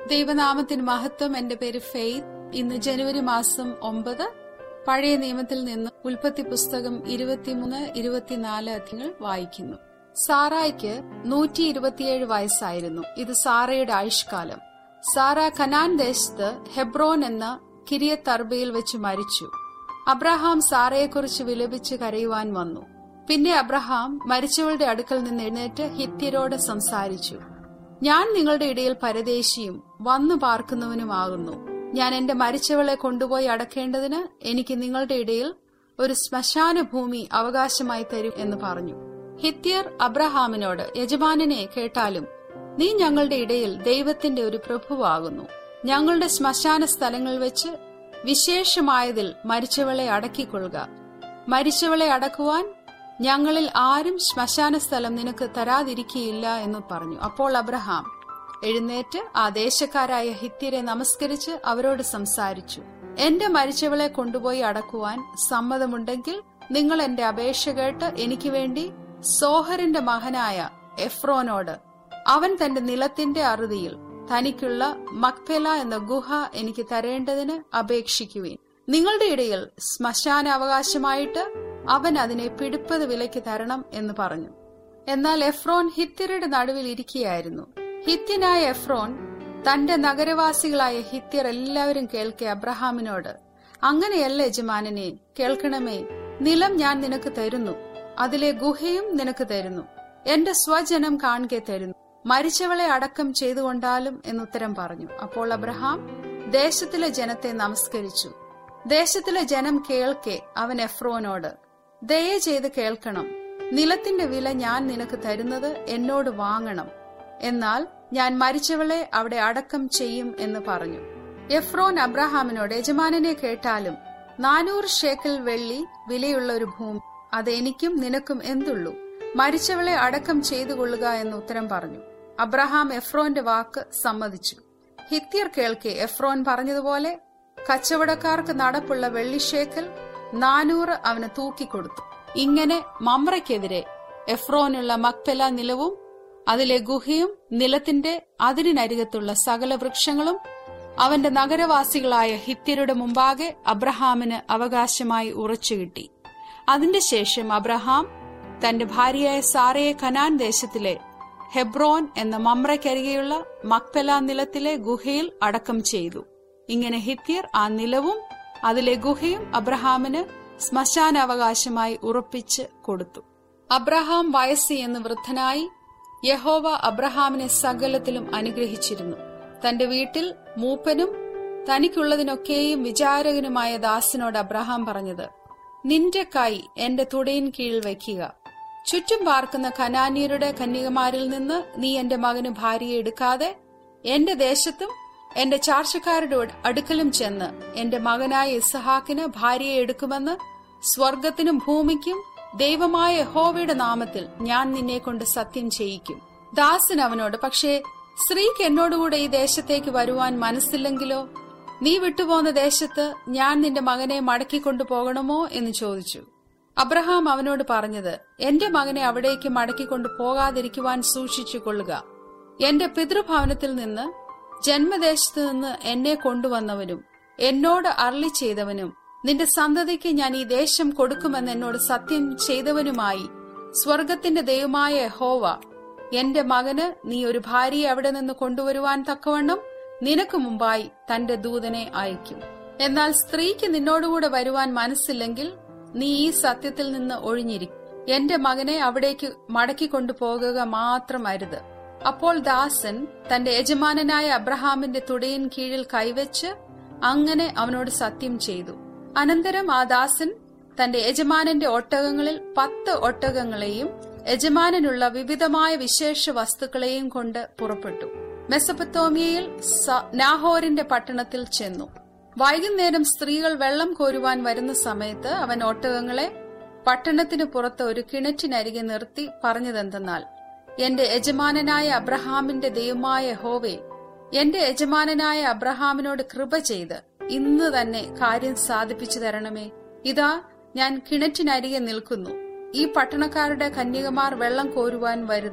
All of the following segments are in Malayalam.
ദൈവനാമത്തിന് മഹത്വം എന്റെ പേര് ഫെയ്ത്ത് ഇന്ന് ജനുവരി മാസം ഒമ്പത് പഴയ നിയമത്തിൽ നിന്ന് ഉൽപ്പത്തി പുസ്തകം ഇരുപത്തിമൂന്ന് ഇരുപത്തിനാല് അധ്യയങ്ങൾ വായിക്കുന്നു സാറായ്ക്ക് നൂറ്റി ഇരുപത്തിയേഴ് വയസ്സായിരുന്നു ഇത് സാറയുടെ ആയുഷ്കാലം സാറ കനാൻ ദേശത്ത് ഹെബ്രോൻ എന്ന കിരിയത്തർബയിൽ വെച്ച് മരിച്ചു അബ്രഹാം സാറയെക്കുറിച്ച് വിലപിച്ച് കരയുവാൻ വന്നു പിന്നെ അബ്രഹാം മരിച്ചവളുടെ അടുക്കൽ നിന്ന് എഴുന്നേറ്റ് ഹിത്യരോട് സംസാരിച്ചു ഞാൻ നിങ്ങളുടെ ഇടയിൽ പരദേശിയും വന്നു പാർക്കുന്നവനുമാകുന്നു ഞാൻ എന്റെ മരിച്ചവളെ കൊണ്ടുപോയി അടക്കേണ്ടതിന് എനിക്ക് നിങ്ങളുടെ ഇടയിൽ ഒരു ശ്മശാന ഭൂമി അവകാശമായി തരും എന്ന് പറഞ്ഞു ഹിത്യർ അബ്രഹാമിനോട് യജമാനനെ കേട്ടാലും നീ ഞങ്ങളുടെ ഇടയിൽ ദൈവത്തിന്റെ ഒരു പ്രഭുവാകുന്നു ഞങ്ങളുടെ ശ്മശാന സ്ഥലങ്ങൾ വെച്ച് വിശേഷമായതിൽ മരിച്ചവളെ അടക്കിക്കൊള്ളുക മരിച്ചവളെ അടക്കുവാൻ ഞങ്ങളിൽ ആരും ശ്മശാന സ്ഥലം നിനക്ക് തരാതിരിക്കയില്ല എന്ന് പറഞ്ഞു അപ്പോൾ അബ്രഹാം എഴുന്നേറ്റ് ആ ദേശക്കാരായ ഹിത്യരെ നമസ്കരിച്ച് അവരോട് സംസാരിച്ചു എന്റെ മരിച്ചവളെ കൊണ്ടുപോയി അടക്കുവാൻ സമ്മതമുണ്ടെങ്കിൽ നിങ്ങൾ എന്റെ അപേക്ഷ കേട്ട് എനിക്ക് വേണ്ടി സോഹറിന്റെ മകനായ എഫ്രോനോട് അവൻ തന്റെ നിലത്തിന്റെ അറുതിയിൽ തനിക്കുള്ള മക്പെല എന്ന ഗുഹ എനിക്ക് തരേണ്ടതിന് അപേക്ഷിക്കുവേൻ നിങ്ങളുടെ ഇടയിൽ ശ്മശാന അവകാശമായിട്ട് അവൻ അതിനെ പിടിപ്പത് വിലയ്ക്ക് തരണം എന്ന് പറഞ്ഞു എന്നാൽ എഫ്രോൻ ഹിത്യരുടെ നടുവിൽ ഇരിക്കുകയായിരുന്നു ഹിത്യനായ എഫ്രോൻ തന്റെ നഗരവാസികളായ ഹിത്യർ എല്ലാവരും കേൾക്കെ അബ്രഹാമിനോട് അങ്ങനെയല്ല യജമാനനെ കേൾക്കണമേ നിലം ഞാൻ നിനക്ക് തരുന്നു അതിലെ ഗുഹയും നിനക്ക് തരുന്നു എന്റെ സ്വജനം കാണുകെ തരുന്നു മരിച്ചവളെ അടക്കം ചെയ്തുകൊണ്ടാലും എന്നുത്തരം പറഞ്ഞു അപ്പോൾ അബ്രഹാം ദേശത്തിലെ ജനത്തെ നമസ്കരിച്ചു ദേശത്തിലെ ജനം കേൾക്കെ അവൻ എഫ്രോനോട് ദയ ചെയ്ത് കേൾക്കണം നിലത്തിന്റെ വില ഞാൻ നിനക്ക് തരുന്നത് എന്നോട് വാങ്ങണം എന്നാൽ ഞാൻ മരിച്ചവളെ അവിടെ അടക്കം ചെയ്യും എന്ന് പറഞ്ഞു എഫ്രോൻ അബ്രഹാമിനോട് യജമാനനെ കേട്ടാലും നാനൂറ് ഷേക്കൽ വെള്ളി വിലയുള്ള ഒരു ഭൂമി അത് എനിക്കും നിനക്കും എന്തുള്ളൂ മരിച്ചവളെ അടക്കം ചെയ്തു കൊള്ളുക എന്ന് ഉത്തരം പറഞ്ഞു അബ്രഹാം എഫ്രോന്റെ വാക്ക് സമ്മതിച്ചു ഹിത്യർ കേൾക്കെ എഫ്രോൻ പറഞ്ഞതുപോലെ കച്ചവടക്കാർക്ക് നടപ്പുള്ള വെള്ളിഷേക്കൽ നാനൂറ് അവന് തൂക്കിക്കൊടുത്തു ഇങ്ങനെ മമ്രയ്ക്കെതിരെ എഫ്രോനുള്ള മക്പെല നിലവും അതിലെ ഗുഹയും നിലത്തിന്റെ അതിരിനരികത്തുള്ള സകല വൃക്ഷങ്ങളും അവന്റെ നഗരവാസികളായ ഹിത്യരുടെ മുമ്പാകെ അബ്രഹാമിന് അവകാശമായി ഉറച്ചുകിട്ടി അതിന്റെ ശേഷം അബ്രഹാം തന്റെ ഭാര്യയായ സാറയെ കനാൻ ദേശത്തിലെ ഹെബ്രോൻ എന്ന മമ്രയ്ക്കരികെയുള്ള മക്പെല നിലത്തിലെ ഗുഹയിൽ അടക്കം ചെയ്തു ഇങ്ങനെ ഹിത്യർ ആ നിലവും അതിലെ ഗുഹയും അബ്രഹാമിന് ശ്മശാനാവകാശമായി ഉറപ്പിച്ച് കൊടുത്തു അബ്രഹാം വയസ്സ് എന്ന് വൃദ്ധനായി യഹോവ അബ്രഹാമിനെ സകലത്തിലും അനുഗ്രഹിച്ചിരുന്നു തന്റെ വീട്ടിൽ മൂപ്പനും തനിക്കുള്ളതിനൊക്കെയും വിചാരകനുമായ ദാസനോട് അബ്രഹാം പറഞ്ഞത് നിന്റെ കൈ എന്റെ തുടയിൻ കീഴിൽ വയ്ക്കുക ചുറ്റും പാർക്കുന്ന കനാന്യരുടെ കന്യകമാരിൽ നിന്ന് നീ എന്റെ മകന് ഭാര്യയെ എടുക്കാതെ എന്റെ ദേശത്തും എന്റെ ചാർച്ചക്കാരുടെ അടുക്കലും ചെന്ന് എന്റെ മകനായ ഇസഹാക്കിന് ഭാര്യയെ എടുക്കുമെന്ന് സ്വർഗത്തിനും ഭൂമിക്കും ദൈവമായ ഹോവയുടെ നാമത്തിൽ ഞാൻ നിന്നെ കൊണ്ട് സത്യം ചെയ്യിക്കും ദാസൻ അവനോട് പക്ഷേ സ്ത്രീക്ക് എന്നോടുകൂടെ ഈ ദേശത്തേക്ക് വരുവാൻ മനസ്സില്ലെങ്കിലോ നീ വിട്ടുപോകുന്ന ദേശത്ത് ഞാൻ നിന്റെ മകനെ മടക്കിക്കൊണ്ടു പോകണമോ എന്ന് ചോദിച്ചു അബ്രഹാം അവനോട് പറഞ്ഞത് എന്റെ മകനെ അവിടേക്ക് മടക്കിക്കൊണ്ടു പോകാതിരിക്കുവാൻ സൂക്ഷിച്ചു കൊള്ളുക എന്റെ പിതൃഭവനത്തിൽ നിന്ന് ജന്മദേശത്ത് നിന്ന് എന്നെ കൊണ്ടുവന്നവനും എന്നോട് അർളി ചെയ്തവനും നിന്റെ സന്തതിക്ക് ഞാൻ ഈ ദേശം കൊടുക്കുമെന്ന് എന്നോട് സത്യം ചെയ്തവനുമായി സ്വർഗത്തിന്റെ ദൈവമായ ഹോവ എന്റെ മകന് നീ ഒരു ഭാര്യയെ അവിടെ നിന്ന് കൊണ്ടുവരുവാൻ തക്കവണ്ണം നിനക്ക് മുമ്പായി തന്റെ ദൂതനെ അയക്കും എന്നാൽ സ്ത്രീക്ക് നിന്നോടുകൂടെ വരുവാൻ മനസ്സില്ലെങ്കിൽ നീ ഈ സത്യത്തിൽ നിന്ന് ഒഴിഞ്ഞിരിക്കും എന്റെ മകനെ അവിടേക്ക് മടക്കിക്കൊണ്ടു പോകുക മാത്രം അരുത് അപ്പോൾ ദാസൻ തന്റെ യജമാനനായ അബ്രഹാമിന്റെ തുടയിൻ കീഴിൽ കൈവച്ച് അങ്ങനെ അവനോട് സത്യം ചെയ്തു അനന്തരം ആ ദാസൻ തന്റെ യജമാനന്റെ ഒട്ടകങ്ങളിൽ പത്ത് ഒട്ടകങ്ങളെയും യജമാനനുള്ള വിവിധമായ വിശേഷ വസ്തുക്കളെയും കൊണ്ട് പുറപ്പെട്ടു മെസപ്പത്തോമിയയിൽ നാഹോറിന്റെ പട്ടണത്തിൽ ചെന്നു വൈകുന്നേരം സ്ത്രീകൾ വെള്ളം കോരുവാൻ വരുന്ന സമയത്ത് അവൻ ഒട്ടകങ്ങളെ പട്ടണത്തിന് പുറത്ത് ഒരു കിണറ്റിനരികെ നിർത്തി പറഞ്ഞതെന്തെന്നാൽ എന്റെ യജമാനനായ അബ്രഹാമിന്റെ ദൈവമായ ഹോവേ എന്റെ യജമാനനായ അബ്രഹാമിനോട് കൃപ ചെയ്ത് ഇന്ന് തന്നെ കാര്യം സാധിപ്പിച്ചു തരണമേ ഇതാ ഞാൻ കിണറ്റിനരികെ നിൽക്കുന്നു ഈ പട്ടണക്കാരുടെ കന്യകമാർ വെള്ളം കോരുവാൻ വരുന്നു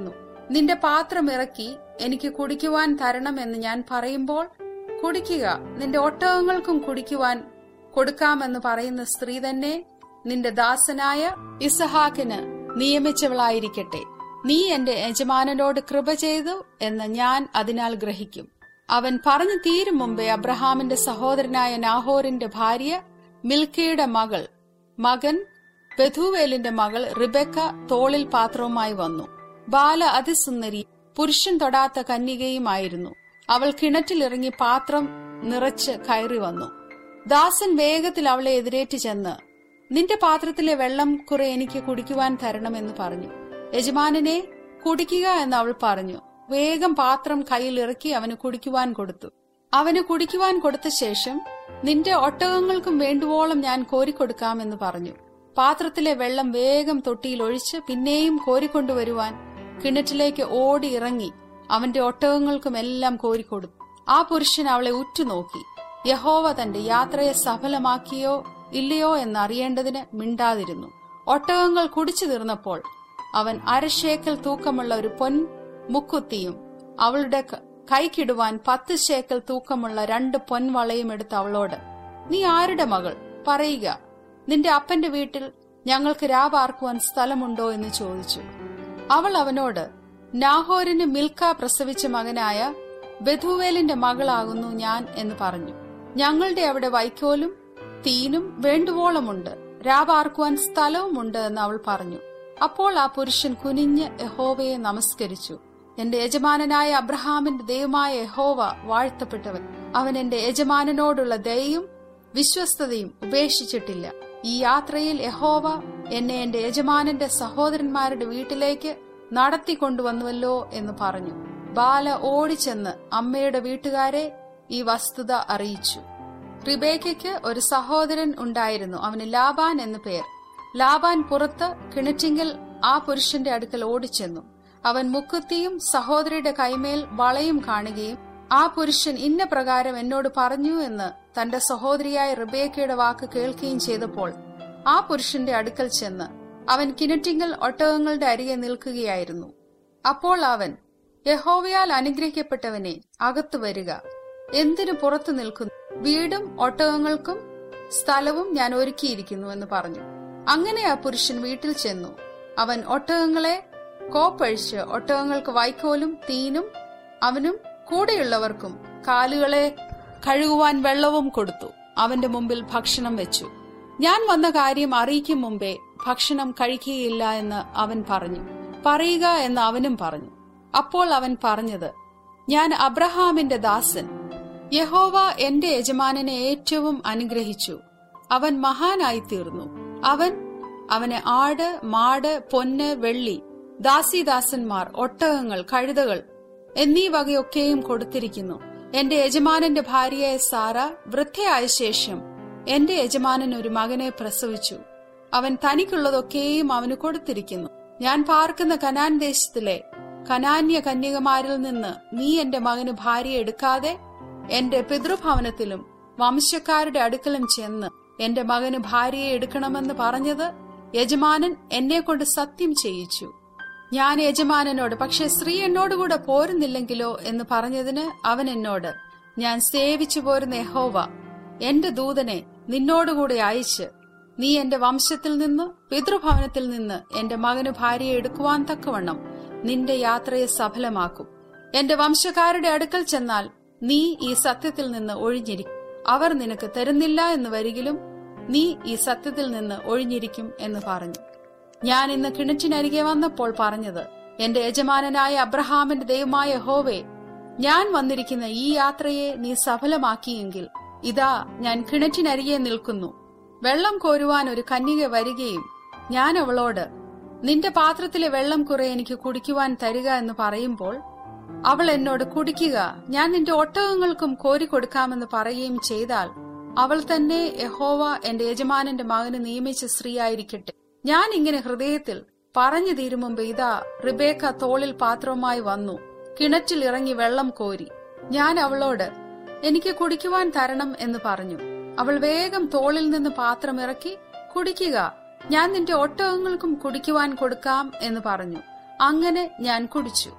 നിന്റെ പാത്രം ഇറക്കി എനിക്ക് കുടിക്കുവാൻ തരണമെന്ന് ഞാൻ പറയുമ്പോൾ കുടിക്കുക നിന്റെ ഒട്ടകങ്ങൾക്കും കുടിക്കുവാൻ കൊടുക്കാമെന്ന് പറയുന്ന സ്ത്രീ തന്നെ നിന്റെ ദാസനായ ഇസഹാക്കിന് നിയമിച്ചവളായിരിക്കട്ടെ നീ എന്റെ യജമാനനോട് കൃപ ചെയ്തു എന്ന് ഞാൻ അതിനാൽ ഗ്രഹിക്കും അവൻ പറഞ്ഞു തീരും മുമ്പേ അബ്രഹാമിന്റെ സഹോദരനായ നാഹോറിന്റെ ഭാര്യ മിൽക്കയുടെ മകൾ മകൻ ബഥുവേലിന്റെ മകൾ റിബെക്ക തോളിൽ പാത്രവുമായി വന്നു ബാല അതിസുന്ദരി പുരുഷൻ തൊടാത്ത കന്യകയുമായിരുന്നു അവൾ കിണറ്റിലിറങ്ങി പാത്രം നിറച്ച് കയറി വന്നു ദാസൻ വേഗത്തിൽ അവളെ എതിരേറ്റ് ചെന്ന് നിന്റെ പാത്രത്തിലെ വെള്ളം കുറെ എനിക്ക് കുടിക്കുവാൻ തരണമെന്ന് പറഞ്ഞു യജമാനനെ കുടിക്കുക എന്ന് അവൾ പറഞ്ഞു വേഗം പാത്രം കയ്യിൽ ഇറക്കി അവന് കുടിക്കുവാൻ കൊടുത്തു അവന് കുടിക്കുവാൻ കൊടുത്ത ശേഷം നിന്റെ ഒട്ടകങ്ങൾക്കും വേണ്ടുവോളം ഞാൻ കോരിക്കൊടുക്കാമെന്ന് പറഞ്ഞു പാത്രത്തിലെ വെള്ളം വേഗം തൊട്ടിയിൽ ഒഴിച്ച് പിന്നെയും കോരിക്കൊണ്ടുവരുവാൻ കിണറ്റിലേക്ക് ഓടി ഇറങ്ങി അവന്റെ ഒട്ടകങ്ങൾക്കും എല്ലാം കോരിക്കൊടുത്തു ആ പുരുഷൻ അവളെ ഉറ്റുനോക്കി യഹോവ തന്റെ യാത്രയെ സഫലമാക്കിയോ ഇല്ലയോ എന്നറിയേണ്ടതിന് മിണ്ടാതിരുന്നു ഒട്ടകങ്ങൾ കുടിച്ചു തീർന്നപ്പോൾ അവൻ അരശേക്കൽ തൂക്കമുള്ള ഒരു പൊൻ മുക്കുത്തിയും അവളുടെ ക- കൈക്കിടുവാൻ പത്ത് ശേക്കൽ തൂക്കമുള്ള രണ്ട് പൊൻവളയും എടുത്ത് അവളോട് നീ ആരുടെ മകൾ പറയുക നിന്റെ അപ്പന്റെ വീട്ടിൽ ഞങ്ങൾക്ക് രാപാർക്കുവാൻ സ്ഥലമുണ്ടോ എന്ന് ചോദിച്ചു അവൾ അവനോട് നാഹോരിന് മിൽക്ക പ്രസവിച്ച മകനായ ബഥുവേലിന്റെ മകളാകുന്നു ഞാൻ എന്ന് പറഞ്ഞു ഞങ്ങളുടെ അവിടെ വൈക്കോലും തീനും വേണ്ടുവോളമുണ്ട് രാപാർക്കുവാൻ സ്ഥലവുമുണ്ട് എന്ന് അവൾ പറഞ്ഞു അപ്പോൾ ആ പുരുഷൻ കുനിഞ്ഞ് യഹോവയെ നമസ്കരിച്ചു എന്റെ യജമാനനായ അബ്രഹാമിന്റെ ദൈവമായ യഹോവ വാഴ്ത്തപ്പെട്ടവൻ അവൻ എന്റെ യജമാനനോടുള്ള ദയയും വിശ്വസ്തതയും ഉപേക്ഷിച്ചിട്ടില്ല ഈ യാത്രയിൽ യഹോവ എന്നെ എന്റെ യജമാനന്റെ സഹോദരന്മാരുടെ വീട്ടിലേക്ക് നടത്തിക്കൊണ്ടുവന്നുവല്ലോ എന്ന് പറഞ്ഞു ബാല ഓടിച്ചെന്ന് അമ്മയുടെ വീട്ടുകാരെ ഈ വസ്തുത അറിയിച്ചു റിബേക്കയ്ക്ക് ഒരു സഹോദരൻ ഉണ്ടായിരുന്നു അവന് ലാബാൻ എന്നു പേർ ലാബാൻ പുറത്ത് കിണറ്റിങ്കൽ ആ പുരുഷന്റെ അടുക്കൽ ഓടിച്ചെന്നു അവൻ മുക്കുത്തിയും സഹോദരിയുടെ കൈമേൽ വളയും കാണുകയും ആ പുരുഷൻ ഇന്ന പ്രകാരം എന്നോട് പറഞ്ഞു എന്ന് തന്റെ സഹോദരിയായ റിബേക്കയുടെ വാക്ക് കേൾക്കുകയും ചെയ്തപ്പോൾ ആ പുരുഷന്റെ അടുക്കൽ ചെന്ന് അവൻ കിണറ്റിങ്കൽ ഒട്ടകങ്ങളുടെ അരികെ നിൽക്കുകയായിരുന്നു അപ്പോൾ അവൻ യഹോവയാൽ അനുഗ്രഹിക്കപ്പെട്ടവനെ അകത്തു വരിക എന്തിനു പുറത്തു നിൽക്കുന്നു വീടും ഒട്ടകങ്ങൾക്കും സ്ഥലവും ഞാൻ ഒരുക്കിയിരിക്കുന്നു എന്ന് പറഞ്ഞു അങ്ങനെ ആ പുരുഷൻ വീട്ടിൽ ചെന്നു അവൻ ഒട്ടകങ്ങളെ കോപ്പഴിച്ച് ഒട്ടകങ്ങൾക്ക് വൈക്കോലും തീനും അവനും കൂടെയുള്ളവർക്കും കാലുകളെ കഴുകുവാൻ വെള്ളവും കൊടുത്തു അവന്റെ മുമ്പിൽ ഭക്ഷണം വെച്ചു ഞാൻ വന്ന കാര്യം അറിയിക്കും മുമ്പേ ഭക്ഷണം കഴിക്കുകയില്ല എന്ന് അവൻ പറഞ്ഞു പറയുക എന്ന് അവനും പറഞ്ഞു അപ്പോൾ അവൻ പറഞ്ഞത് ഞാൻ അബ്രഹാമിന്റെ ദാസൻ യഹോവ എന്റെ യജമാനനെ ഏറ്റവും അനുഗ്രഹിച്ചു അവൻ മഹാനായി തീർന്നു അവൻ അവന് ആട് മാട് പൊന്ന് വെള്ളി ദാസിദാസന്മാർ ഒട്ടകങ്ങൾ കഴുതകൾ എന്നീ വകയൊക്കെയും കൊടുത്തിരിക്കുന്നു എന്റെ യജമാനന്റെ ഭാര്യയായ സാറ വൃദ്ധയായ ശേഷം എന്റെ യജമാനൻ ഒരു മകനെ പ്രസവിച്ചു അവൻ തനിക്കുള്ളതൊക്കെയും അവന് കൊടുത്തിരിക്കുന്നു ഞാൻ പാർക്കുന്ന കനാൻ ദേശത്തിലെ കനാന്യ കന്യകമാരിൽ നിന്ന് നീ എന്റെ മകന് ഭാര്യ എടുക്കാതെ എന്റെ പിതൃഭവനത്തിലും വംശക്കാരുടെ അടുക്കലും ചെന്ന് എന്റെ മകന് ഭാര്യയെ എടുക്കണമെന്ന് പറഞ്ഞത് യജമാനൻ എന്നെ കൊണ്ട് സത്യം ചെയ്യിച്ചു ഞാൻ യജമാനനോട് പക്ഷെ സ്ത്രീ എന്നോടുകൂടെ പോരുന്നില്ലെങ്കിലോ എന്ന് പറഞ്ഞതിന് അവൻ എന്നോട് ഞാൻ സേവിച്ചു പോരുന്ന യഹോവ എന്റെ ദൂതനെ നിന്നോടുകൂടെ അയച്ച് നീ എന്റെ വംശത്തിൽ നിന്ന് പിതൃഭവനത്തിൽ നിന്ന് എന്റെ മകന് ഭാര്യയെ എടുക്കുവാൻ തക്കവണ്ണം നിന്റെ യാത്രയെ സഫലമാക്കും എന്റെ വംശക്കാരുടെ അടുക്കൽ ചെന്നാൽ നീ ഈ സത്യത്തിൽ നിന്ന് ഒഴിഞ്ഞിരിക്കും അവർ നിനക്ക് തരുന്നില്ല എന്ന് വരികിലും നീ ഈ സത്യത്തിൽ നിന്ന് ഒഴിഞ്ഞിരിക്കും എന്ന് പറഞ്ഞു ഞാൻ ഇന്ന് കിണറ്റിനരികെ വന്നപ്പോൾ പറഞ്ഞത് എന്റെ യജമാനനായ അബ്രഹാമിന്റെ ദൈവമായ ഹോവേ ഞാൻ വന്നിരിക്കുന്ന ഈ യാത്രയെ നീ സഫലമാക്കിയെങ്കിൽ ഇതാ ഞാൻ കിണറ്റിനരികെ നിൽക്കുന്നു വെള്ളം കോരുവാൻ ഒരു കന്യക വരികയും ഞാൻ അവളോട് നിന്റെ പാത്രത്തിലെ വെള്ളം കുറെ എനിക്ക് കുടിക്കുവാൻ തരിക എന്ന് പറയുമ്പോൾ അവൾ എന്നോട് കുടിക്കുക ഞാൻ നിന്റെ ഒട്ടകങ്ങൾക്കും കോരി കൊടുക്കാമെന്ന് പറയുകയും ചെയ്താൽ അവൾ തന്നെ യഹോവ എന്റെ യജമാനന്റെ മകന് നിയമിച്ച സ്ത്രീയായിരിക്കട്ടെ ഞാൻ ഇങ്ങനെ ഹൃദയത്തിൽ പറഞ്ഞു തീരും മുമ്പ് ഇതാ റിബേക്ക തോളിൽ പാത്രവുമായി വന്നു കിണറ്റിൽ ഇറങ്ങി വെള്ളം കോരി ഞാൻ അവളോട് എനിക്ക് കുടിക്കുവാൻ തരണം എന്ന് പറഞ്ഞു അവൾ വേഗം തോളിൽ നിന്ന് പാത്രം ഇറക്കി കുടിക്കുക ഞാൻ നിന്റെ ഒട്ടകങ്ങൾക്കും കുടിക്കുവാൻ കൊടുക്കാം എന്ന് പറഞ്ഞു അങ്ങനെ ഞാൻ കുടിച്ചു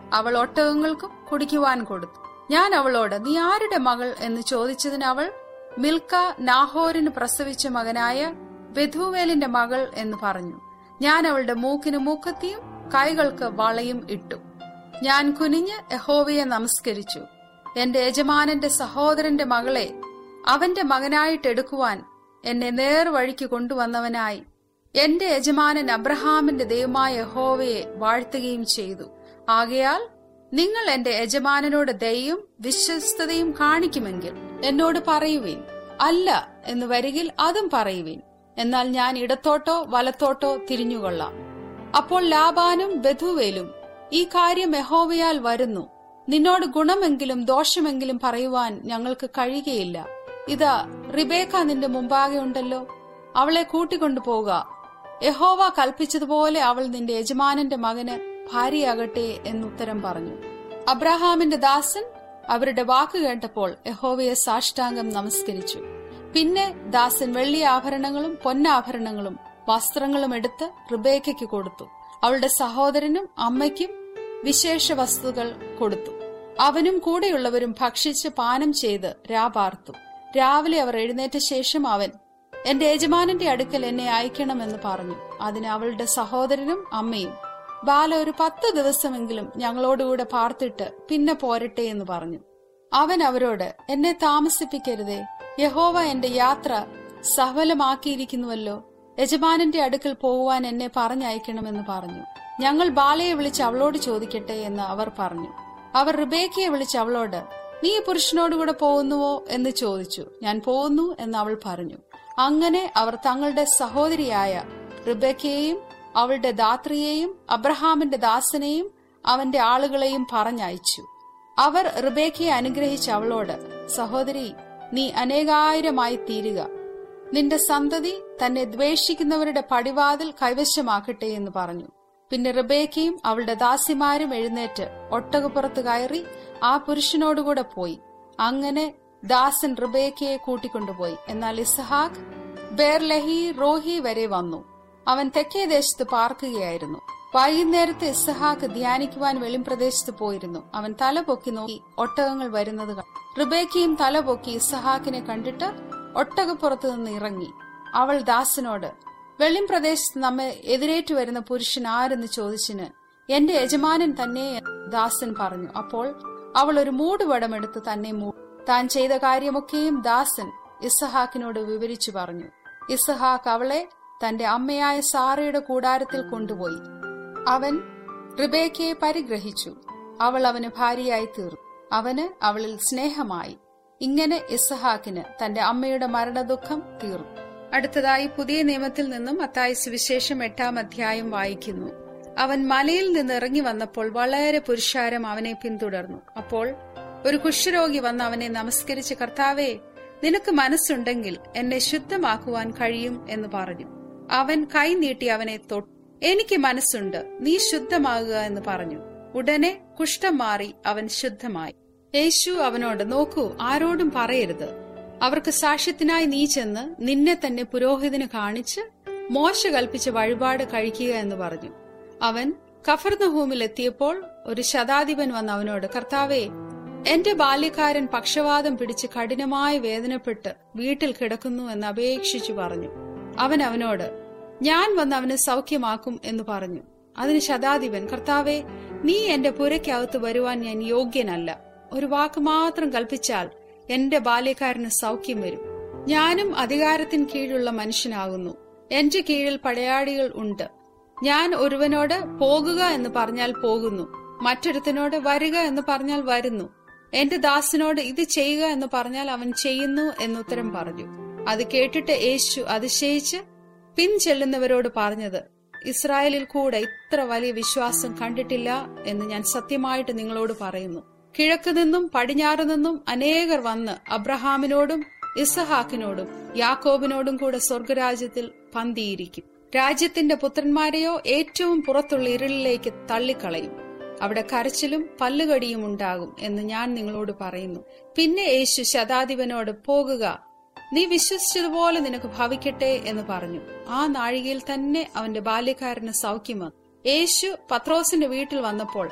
അവൾ ഒട്ടകങ്ങൾക്കും കുടിക്കുവാൻ കൊടുത്തു ഞാൻ അവളോട് നീ ആരുടെ മകൾ എന്ന് ചോദിച്ചതിന് അവൾ മിൽക്ക നാഹോറിന് പ്രസവിച്ച മകനായ ബെഥുവേലിന്റെ മകൾ എന്ന് പറഞ്ഞു ഞാൻ അവളുടെ മൂക്കിന് മൂക്കത്തിയും കൈകൾക്ക് വളയും ഇട്ടു ഞാൻ കുനിഞ്ഞ് യഹോവയെ നമസ്കരിച്ചു എന്റെ യജമാനന്റെ സഹോദരന്റെ മകളെ അവന്റെ മകനായിട്ട് എടുക്കുവാൻ എന്നെ നേർവഴിക്ക് കൊണ്ടുവന്നവനായി എന്റെ യജമാനൻ അബ്രഹാമിന്റെ ദൈവമായ യഹോവയെ വാഴ്ത്തുകയും ചെയ്തു ആകയാൽ നിങ്ങൾ എന്റെ യജമാനനോട് ദയയും വിശ്വസ്തതയും കാണിക്കുമെങ്കിൽ എന്നോട് പറയുവീൻ അല്ല എന്ന് വരികിൽ അതും പറയുവീൻ എന്നാൽ ഞാൻ ഇടത്തോട്ടോ വലത്തോട്ടോ തിരിഞ്ഞുകൊള്ളാം അപ്പോൾ ലാബാനും ബധുവേലും ഈ കാര്യം യഹോവയാൽ വരുന്നു നിന്നോട് ഗുണമെങ്കിലും ദോഷമെങ്കിലും പറയുവാൻ ഞങ്ങൾക്ക് കഴിയുകയില്ല ഇതാ റിബേക്ക നിന്റെ മുമ്പാകെ ഉണ്ടല്ലോ അവളെ കൂട്ടിക്കൊണ്ടു പോവുക യഹോവ കൽപ്പിച്ചതുപോലെ അവൾ നിന്റെ യജമാനന്റെ മകന് ഭാര്യയാകട്ടെ എന്നുത്തരം പറഞ്ഞു അബ്രഹാമിന്റെ ദാസൻ അവരുടെ വാക്ക് കേട്ടപ്പോൾ യഹോവയെ സാഷ്ടാംഗം നമസ്കരിച്ചു പിന്നെ ദാസൻ വെള്ളി ആഭരണങ്ങളും പൊന്നാഭരണങ്ങളും വസ്ത്രങ്ങളും എടുത്ത് റിബേക്കയ്ക്ക് കൊടുത്തു അവളുടെ സഹോദരനും അമ്മയ്ക്കും വിശേഷ വസ്തുക്കൾ കൊടുത്തു അവനും കൂടെയുള്ളവരും ഭക്ഷിച്ച് പാനം ചെയ്ത് രാപാർത്തു രാവിലെ അവർ എഴുന്നേറ്റ ശേഷം അവൻ എന്റെ യജമാനന്റെ അടുക്കൽ എന്നെ അയക്കണമെന്ന് പറഞ്ഞു അതിന് അവളുടെ സഹോദരനും അമ്മയും ബാല ഒരു പത്ത് ദിവസമെങ്കിലും ഞങ്ങളോടുകൂടെ പാർത്തിട്ട് പിന്നെ പോരട്ടെ എന്ന് പറഞ്ഞു അവൻ അവരോട് എന്നെ താമസിപ്പിക്കരുതേ യഹോവ എന്റെ യാത്ര സഫലമാക്കിയിരിക്കുന്നുവല്ലോ യജമാനന്റെ അടുക്കൽ പോകുവാൻ എന്നെ പറഞ്ഞയക്കണമെന്ന് പറഞ്ഞു ഞങ്ങൾ ബാലയെ വിളിച്ച് അവളോട് ചോദിക്കട്ടെ എന്ന് അവർ പറഞ്ഞു അവർ റിബേക്കയെ വിളിച്ച് അവളോട് നീ ഈ പുരുഷനോടുകൂടെ പോകുന്നുവോ എന്ന് ചോദിച്ചു ഞാൻ പോകുന്നു എന്ന് അവൾ പറഞ്ഞു അങ്ങനെ അവർ തങ്ങളുടെ സഹോദരിയായ റിബേക്കയെയും അവളുടെ ദാത്രിയെയും അബ്രഹാമിന്റെ ദാസനെയും അവന്റെ ആളുകളെയും പറഞ്ഞയച്ചു അവർ റിബേക്കയെ അനുഗ്രഹിച്ച് അവളോട് സഹോദരി നീ അനേകായിരമായി തീരുക നിന്റെ സന്തതി തന്നെ ദ്വേഷിക്കുന്നവരുടെ പടിവാതിൽ കൈവശമാക്കട്ടെ എന്ന് പറഞ്ഞു പിന്നെ റിബേക്കയും അവളുടെ ദാസിമാരും എഴുന്നേറ്റ് ഒട്ടകപ്പുറത്ത് കയറി ആ പുരുഷനോടുകൂടെ പോയി അങ്ങനെ ദാസൻ റിബേക്കയെ കൂട്ടിക്കൊണ്ടുപോയി എന്നാൽ ഇസഹാക്ക് ബേർലഹി റോഹി വരെ വന്നു അവൻ തെക്കേ ദേശത്ത് പാർക്കുകയായിരുന്നു വൈകുന്നേരത്ത് ഇസഹാക്ക് ധ്യാനിക്കുവാൻ വെളിംപ്രദേശത്ത് പോയിരുന്നു അവൻ തല പൊക്കി നോക്കി ഒട്ടകങ്ങൾ വരുന്നത് കണ്ടു റിബേക്കയും തല പൊക്കി ഇസഹാക്കിനെ കണ്ടിട്ട് ഒട്ടകപ്പുറത്ത് നിന്ന് ഇറങ്ങി അവൾ ദാസനോട് വെള്ളിം പ്രദേശത്ത് നമ്മെ എതിരേറ്റു വരുന്ന പുരുഷൻ ആരെന്ന് ചോദിച്ചിന് എന്റെ യജമാനൻ തന്നെ ദാസൻ പറഞ്ഞു അപ്പോൾ അവൾ ഒരു മൂടുപടമെടുത്ത് തന്നെ മൂ താൻ ചെയ്ത കാര്യമൊക്കെയും ദാസൻ ഇസഹാക്കിനോട് വിവരിച്ചു പറഞ്ഞു ഇസഹാക്ക് അവളെ തന്റെ അമ്മയായ സാറയുടെ കൂടാരത്തിൽ കൊണ്ടുപോയി അവൻ റിബേക്കയെ പരിഗ്രഹിച്ചു അവൾ അവന് ഭാര്യയായി തീർന്നു അവന് അവളിൽ സ്നേഹമായി ഇങ്ങനെ ഇസഹാക്കിന് തന്റെ അമ്മയുടെ മരണദുഃഖം തീർന്നു അടുത്തതായി പുതിയ നിയമത്തിൽ നിന്നും അത്തായ സുവിശേഷം എട്ടാം അധ്യായം വായിക്കുന്നു അവൻ മലയിൽ നിന്ന് ഇറങ്ങി വന്നപ്പോൾ വളരെ പുരുഷാരം അവനെ പിന്തുടർന്നു അപ്പോൾ ഒരു കുഷ്ഠരോഗി വന്ന് അവനെ നമസ്കരിച്ച് കർത്താവേ നിനക്ക് മനസ്സുണ്ടെങ്കിൽ എന്നെ ശുദ്ധമാക്കുവാൻ കഴിയും എന്ന് പറഞ്ഞു അവൻ കൈ നീട്ടി അവനെ തൊട്ടു എനിക്ക് മനസ്സുണ്ട് നീ ശുദ്ധമാകുക എന്ന് പറഞ്ഞു ഉടനെ കുഷ്ഠം മാറി അവൻ ശുദ്ധമായി യേശു അവനോട് നോക്കൂ ആരോടും പറയരുത് അവർക്ക് സാക്ഷ്യത്തിനായി നീ ചെന്ന് നിന്നെ തന്നെ പുരോഹിതന് കാണിച്ച് മോശ കൽപ്പിച്ച വഴിപാട് കഴിക്കുക എന്ന് പറഞ്ഞു അവൻ കഫർന്നഹൂമിൽ എത്തിയപ്പോൾ ഒരു ശതാധിപൻ വന്ന് അവനോട് കർത്താവേ എന്റെ ബാല്യക്കാരൻ പക്ഷവാതം പിടിച്ച് കഠിനമായി വേദനപ്പെട്ട് വീട്ടിൽ കിടക്കുന്നു എന്ന് അപേക്ഷിച്ചു പറഞ്ഞു അവൻ അവനോട് ഞാൻ വന്ന് അവനെ സൗഖ്യമാക്കും എന്ന് പറഞ്ഞു അതിന് ശതാധിപൻ കർത്താവെ നീ എന്റെ പുരയ്ക്കകത്ത് വരുവാൻ ഞാൻ യോഗ്യനല്ല ഒരു വാക്ക് മാത്രം കൽപ്പിച്ചാൽ എന്റെ ബാല്യക്കാരന് സൗഖ്യം വരും ഞാനും അധികാരത്തിന് കീഴിലുള്ള മനുഷ്യനാകുന്നു എന്റെ കീഴിൽ പടയാളികൾ ഉണ്ട് ഞാൻ ഒരുവനോട് പോകുക എന്ന് പറഞ്ഞാൽ പോകുന്നു മറ്റൊരുത്തനോട് വരിക എന്ന് പറഞ്ഞാൽ വരുന്നു എന്റെ ദാസനോട് ഇത് ചെയ്യുക എന്ന് പറഞ്ഞാൽ അവൻ ചെയ്യുന്നു എന്നുത്തരം പറഞ്ഞു അത് കേട്ടിട്ട് യേശു അതിശയിച്ച് പിൻചെല്ലുന്നവരോട് പറഞ്ഞത് ഇസ്രായേലിൽ കൂടെ ഇത്ര വലിയ വിശ്വാസം കണ്ടിട്ടില്ല എന്ന് ഞാൻ സത്യമായിട്ട് നിങ്ങളോട് പറയുന്നു കിഴക്ക് നിന്നും പടിഞ്ഞാറ് നിന്നും അനേകർ വന്ന് അബ്രഹാമിനോടും ഇസഹാക്കിനോടും യാക്കോബിനോടും കൂടെ സ്വർഗരാജ്യത്തിൽ പന്തിയിരിക്കും രാജ്യത്തിന്റെ പുത്രന്മാരെയോ ഏറ്റവും പുറത്തുള്ള ഇരുളിലേക്ക് തള്ളിക്കളയും അവിടെ കരച്ചിലും പല്ലുകടിയും ഉണ്ടാകും എന്ന് ഞാൻ നിങ്ങളോട് പറയുന്നു പിന്നെ യേശു ശതാധിപനോട് പോകുക നീ വിശ്വസിച്ചതുപോലെ നിനക്ക് ഭവിക്കട്ടെ എന്ന് പറഞ്ഞു ആ നാഴികയിൽ തന്നെ അവന്റെ ബാല്യക്കാരന് സൗഖ്യം വന്നു യേശു പത്രോസിന്റെ വീട്ടിൽ വന്നപ്പോൾ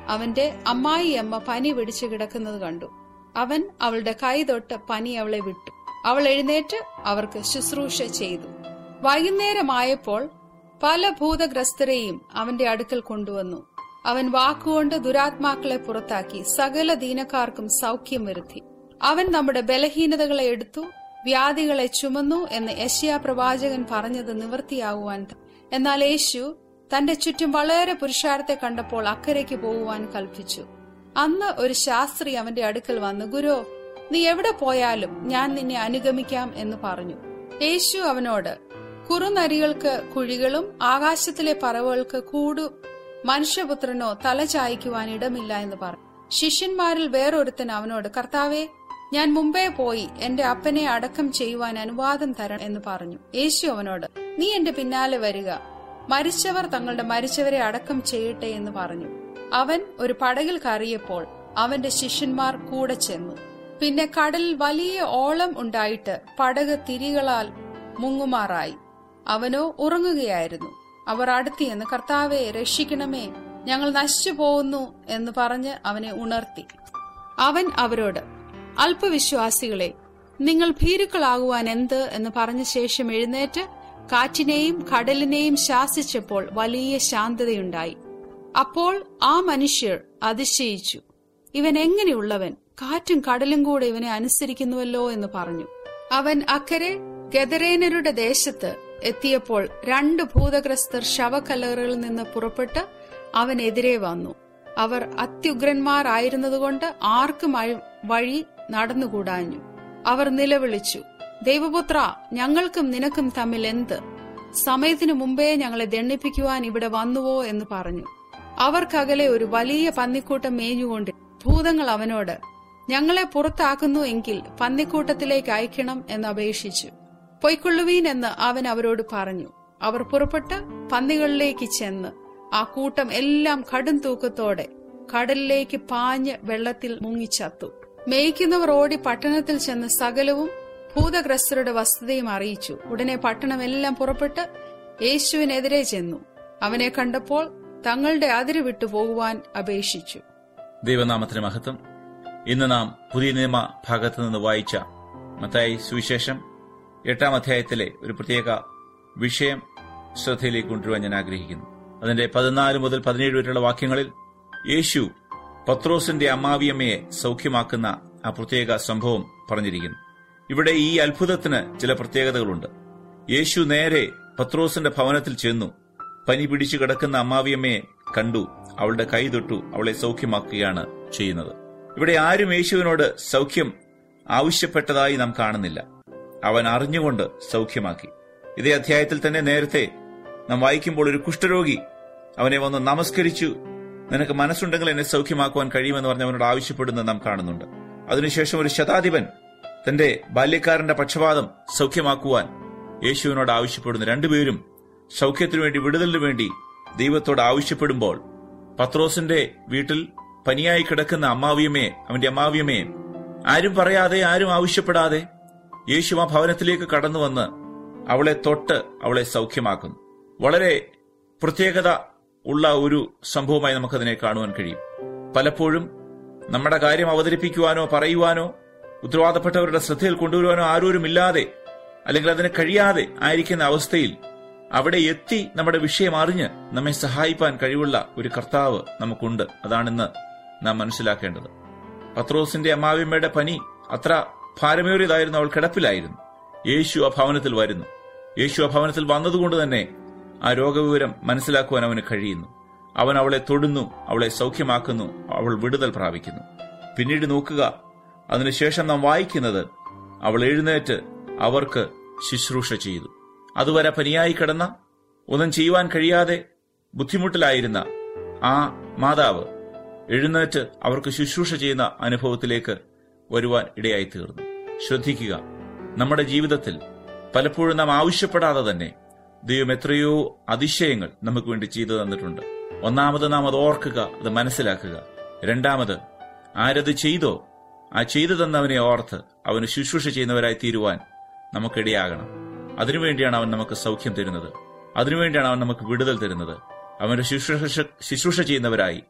അവന്റെ അമ്മായിയമ്മ പനി പിടിച്ചു കിടക്കുന്നത് കണ്ടു അവൻ അവളുടെ കൈ തൊട്ട് പനി അവളെ വിട്ടു അവൾ എഴുന്നേറ്റ് അവർക്ക് ശുശ്രൂഷ ചെയ്തു വൈകുന്നേരമായപ്പോൾ പല ഭൂതഗ്രസ്തരെയും അവന്റെ അടുക്കൽ കൊണ്ടുവന്നു അവൻ വാക്കുകൊണ്ട് ദുരാത്മാക്കളെ പുറത്താക്കി സകല ദീനക്കാർക്കും സൗഖ്യം വരുത്തി അവൻ നമ്മുടെ ബലഹീനതകളെ എടുത്തു വ്യാധികളെ ചുമന്നു എന്ന് യശയാ പ്രവാചകൻ പറഞ്ഞത് നിവൃത്തിയാകുവാൻ എന്നാൽ യേശു തന്റെ ചുറ്റും വളരെ പുരുഷാരത്തെ കണ്ടപ്പോൾ അക്കരയ്ക്ക് പോകുവാൻ കൽപ്പിച്ചു അന്ന് ഒരു ശാസ്ത്രി അവന്റെ അടുക്കൽ വന്ന് ഗുരു നീ എവിടെ പോയാലും ഞാൻ നിന്നെ അനുഗമിക്കാം എന്ന് പറഞ്ഞു യേശു അവനോട് കുറുനരികൾക്ക് കുഴികളും ആകാശത്തിലെ പറവുകൾക്ക് കൂടു മനുഷ്യപുത്രനോ തല ചായ്ക്കുവാൻ ഇടമില്ല എന്ന് പറഞ്ഞു ശിഷ്യന്മാരിൽ വേറൊരുത്തൻ അവനോട് കർത്താവെ ഞാൻ മുമ്പേ പോയി എന്റെ അപ്പനെ അടക്കം ചെയ്യുവാൻ അനുവാദം തരണം എന്ന് പറഞ്ഞു യേശു അവനോട് നീ എന്റെ പിന്നാലെ വരിക മരിച്ചവർ തങ്ങളുടെ മരിച്ചവരെ അടക്കം ചെയ്യട്ടെ എന്ന് പറഞ്ഞു അവൻ ഒരു പടകിൽ കയറിയപ്പോൾ അവന്റെ ശിഷ്യന്മാർ കൂടെ ചെന്നു പിന്നെ കടലിൽ വലിയ ഓളം ഉണ്ടായിട്ട് പടക് തിരികളാൽ മുങ്ങുമാറായി അവനോ ഉറങ്ങുകയായിരുന്നു അവർ അടുത്തിയെന്ന് കർത്താവെ രക്ഷിക്കണമേ ഞങ്ങൾ നശിച്ചു പോകുന്നു എന്ന് പറഞ്ഞ് അവനെ ഉണർത്തി അവൻ അവരോട് അല്പവിശ്വാസികളെ നിങ്ങൾ ഭീരുക്കളാകുവാൻ എന്ത് എന്ന് പറഞ്ഞ ശേഷം എഴുന്നേറ്റ് കാറ്റിനെയും കടലിനെയും ശാസിച്ചപ്പോൾ വലിയ ശാന്തതയുണ്ടായി അപ്പോൾ ആ മനുഷ്യർ അതിശയിച്ചു ഇവൻ എങ്ങനെയുള്ളവൻ കാറ്റും കടലും കൂടെ ഇവനെ അനുസരിക്കുന്നുവല്ലോ എന്ന് പറഞ്ഞു അവൻ അക്കരെ ഗദരേനരുടെ ദേശത്ത് എത്തിയപ്പോൾ രണ്ട് ഭൂതഗ്രസ്തർ ശവക്കല്ലറുകളിൽ നിന്ന് പുറപ്പെട്ട് അവനെതിരെ വന്നു അവർ അത്യുഗ്രന്മാരായിരുന്നതുകൊണ്ട് ആർക്കും വഴി നടന്നുകൂടാഞ്ഞു അവർ നിലവിളിച്ചു ദൈവപുത്ര ഞങ്ങൾക്കും നിനക്കും തമ്മിൽ എന്ത് സമയത്തിനു മുമ്പേ ഞങ്ങളെ ദണ്ണിപ്പിക്കുവാൻ ഇവിടെ വന്നുവോ എന്ന് പറഞ്ഞു അവർക്കകലെ ഒരു വലിയ പന്നിക്കൂട്ടം മേഞ്ഞുകൊണ്ട് ഭൂതങ്ങൾ അവനോട് ഞങ്ങളെ പുറത്താക്കുന്നു എങ്കിൽ പന്നിക്കൂട്ടത്തിലേക്ക് അയക്കണം എന്ന് അപേക്ഷിച്ചു പൊയ്ക്കൊള്ളുവീൻ എന്ന് അവൻ അവരോട് പറഞ്ഞു അവർ പുറപ്പെട്ട് പന്നികളിലേക്ക് ചെന്ന് ആ കൂട്ടം എല്ലാം കടും തൂക്കത്തോടെ കടലിലേക്ക് പാഞ്ഞ് വെള്ളത്തിൽ മുങ്ങിച്ചത്തു മേയ്ക്കുന്നവർ ഓടി പട്ടണത്തിൽ ചെന്ന് സകലവും ഭൂതഗ്രസ്തരുടെ വസ്തുതയും അറിയിച്ചു ഉടനെ പട്ടണമെല്ലാം പുറപ്പെട്ട് യേശുവിനെതിരെ ചെന്നു അവനെ കണ്ടപ്പോൾ തങ്ങളുടെ അതിര് വിട്ടു പോകുവാൻ അപേക്ഷിച്ചു ദൈവനാമത്തിന് മഹത്വം ഇന്ന് നാം പുതിയ നിയമ ഭാഗത്ത് നിന്ന് വായിച്ച മത്തായി സുവിശേഷം എട്ടാം അധ്യായത്തിലെ ഒരു പ്രത്യേക വിഷയം ശ്രദ്ധയിലേക്ക് കൊണ്ടുവരുവാൻ ഞാൻ ആഗ്രഹിക്കുന്നു അതിന്റെ പതിനാല് മുതൽ പതിനേഴ് വരെയുള്ള വാക്യങ്ങളിൽ യേശു പത്രോസിന്റെ അമ്മാവിയമ്മയെ സൗഖ്യമാക്കുന്ന ആ പ്രത്യേക സംഭവം പറഞ്ഞിരിക്കുന്നു ഇവിടെ ഈ അത്ഭുതത്തിന് ചില പ്രത്യേകതകളുണ്ട് യേശു നേരെ പത്രോസിന്റെ ഭവനത്തിൽ ചെന്നു പനി പിടിച്ചു കിടക്കുന്ന അമ്മാവിയമ്മയെ കണ്ടു അവളുടെ കൈ തൊട്ടു അവളെ സൗഖ്യമാക്കുകയാണ് ചെയ്യുന്നത് ഇവിടെ ആരും യേശുവിനോട് സൗഖ്യം ആവശ്യപ്പെട്ടതായി നാം കാണുന്നില്ല അവൻ അറിഞ്ഞുകൊണ്ട് സൗഖ്യമാക്കി ഇതേ അധ്യായത്തിൽ തന്നെ നേരത്തെ നാം വായിക്കുമ്പോൾ ഒരു കുഷ്ഠരോഗി അവനെ വന്ന് നമസ്കരിച്ചു നിനക്ക് മനസ്സുണ്ടെങ്കിൽ എന്നെ സൗഖ്യമാക്കുവാൻ കഴിയുമെന്ന് പറഞ്ഞ് അവനോട് ആവശ്യപ്പെടുന്നത് നാം കാണുന്നുണ്ട് അതിനുശേഷം ഒരു ശതാധിപൻ തന്റെ ബാല്യക്കാരന്റെ പക്ഷപാതം സൗഖ്യമാക്കുവാൻ യേശുവിനോട് ആവശ്യപ്പെടുന്നു രണ്ടുപേരും സൗഖ്യത്തിനു വേണ്ടി വിടുതലിനു വേണ്ടി ദൈവത്തോട് ആവശ്യപ്പെടുമ്പോൾ പത്രോസിന്റെ വീട്ടിൽ പനിയായി കിടക്കുന്ന അമ്മാവിയമ്മയെ അവന്റെ അമ്മാവിയമ്മയെ ആരും പറയാതെ ആരും ആവശ്യപ്പെടാതെ യേശു ആ ഭവനത്തിലേക്ക് കടന്നു വന്ന് അവളെ തൊട്ട് അവളെ സൗഖ്യമാക്കുന്നു വളരെ പ്രത്യേകത ഉള്ള ഒരു സംഭവമായി നമുക്കതിനെ കാണുവാൻ കഴിയും പലപ്പോഴും നമ്മുടെ കാര്യം അവതരിപ്പിക്കുവാനോ പറയുവാനോ ഉത്തരവാദപ്പെട്ടവരുടെ ശ്രദ്ധയിൽ കൊണ്ടുവരുവാനോ ആരോരുമില്ലാതെ അല്ലെങ്കിൽ അതിന് കഴിയാതെ ആയിരിക്കുന്ന അവസ്ഥയിൽ അവിടെ എത്തി നമ്മുടെ വിഷയം അറിഞ്ഞ് നമ്മെ സഹായിപ്പാൻ കഴിവുള്ള ഒരു കർത്താവ് നമുക്കുണ്ട് അതാണിന്ന് നാം മനസ്സിലാക്കേണ്ടത് പത്രോസിന്റെ അമ്മാവിമ്മയുടെ പനി അത്ര ഭാരമേറിയതായിരുന്നു അവൾ കിടപ്പിലായിരുന്നു യേശു ആ ഭവനത്തിൽ വരുന്നു യേശു ആ ഭവനത്തിൽ വന്നതുകൊണ്ട് തന്നെ ആ രോഗവിവരം മനസ്സിലാക്കുവാൻ അവന് കഴിയുന്നു അവൻ അവളെ തൊടുന്നു അവളെ സൗഖ്യമാക്കുന്നു അവൾ വിടുതൽ പ്രാപിക്കുന്നു പിന്നീട് നോക്കുക അതിനുശേഷം നാം വായിക്കുന്നത് അവൾ എഴുന്നേറ്റ് അവർക്ക് ശുശ്രൂഷ ചെയ്തു അതുവരെ പനിയായി കിടന്ന ഒന്നും ചെയ്യുവാൻ കഴിയാതെ ബുദ്ധിമുട്ടിലായിരുന്ന ആ മാതാവ് എഴുന്നേറ്റ് അവർക്ക് ശുശ്രൂഷ ചെയ്യുന്ന അനുഭവത്തിലേക്ക് വരുവാൻ ഇടയായി തീർന്നു ശ്രദ്ധിക്കുക നമ്മുടെ ജീവിതത്തിൽ പലപ്പോഴും നാം ആവശ്യപ്പെടാതെ തന്നെ ദൈവം എത്രയോ അതിശയങ്ങൾ നമുക്ക് വേണ്ടി ചെയ്തു തന്നിട്ടുണ്ട് ഒന്നാമത് നാം അത് ഓർക്കുക അത് മനസ്സിലാക്കുക രണ്ടാമത് ആരത് ചെയ്തോ ആ ചെയ്തു തന്നവനെ ഓർത്ത് അവന് ശുശ്രൂഷ ചെയ്യുന്നവരായി തീരുവാൻ നമുക്കിടയാകണം അതിനുവേണ്ടിയാണ് അവൻ നമുക്ക് സൗഖ്യം തരുന്നത് അതിനുവേണ്ടിയാണ് അവൻ നമുക്ക് വിടുതൽ തരുന്നത് അവന്റെ ശുശ്രൂഷ ശുശ്രൂഷ ചെയ്യുന്നവരായി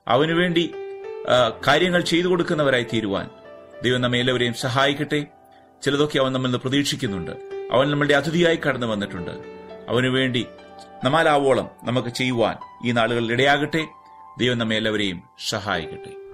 അവനുവേണ്ടി ആ, കാര്യങ്ങൾ ചെയ്തു കൊടുക്കുന്നവരായി തീരുവാൻ ദൈവം നമ്മെ എല്ലാവരെയും സഹായിക്കട്ടെ ചിലതൊക്കെ അവൻ നമ്മിൽ നിന്ന് പ്രതീക്ഷിക്കുന്നുണ്ട് അവൻ നമ്മളുടെ അതിഥിയായി കടന്നു വന്നിട്ടുണ്ട് അവനുവേണ്ടി നമ്മാലാവോളം നമുക്ക് ചെയ്യുവാൻ ഈ നാളുകളിൽ ഇടയാകട്ടെ ദൈവം നമ്മെ എല്ലാവരെയും സഹായിക്കട്ടെ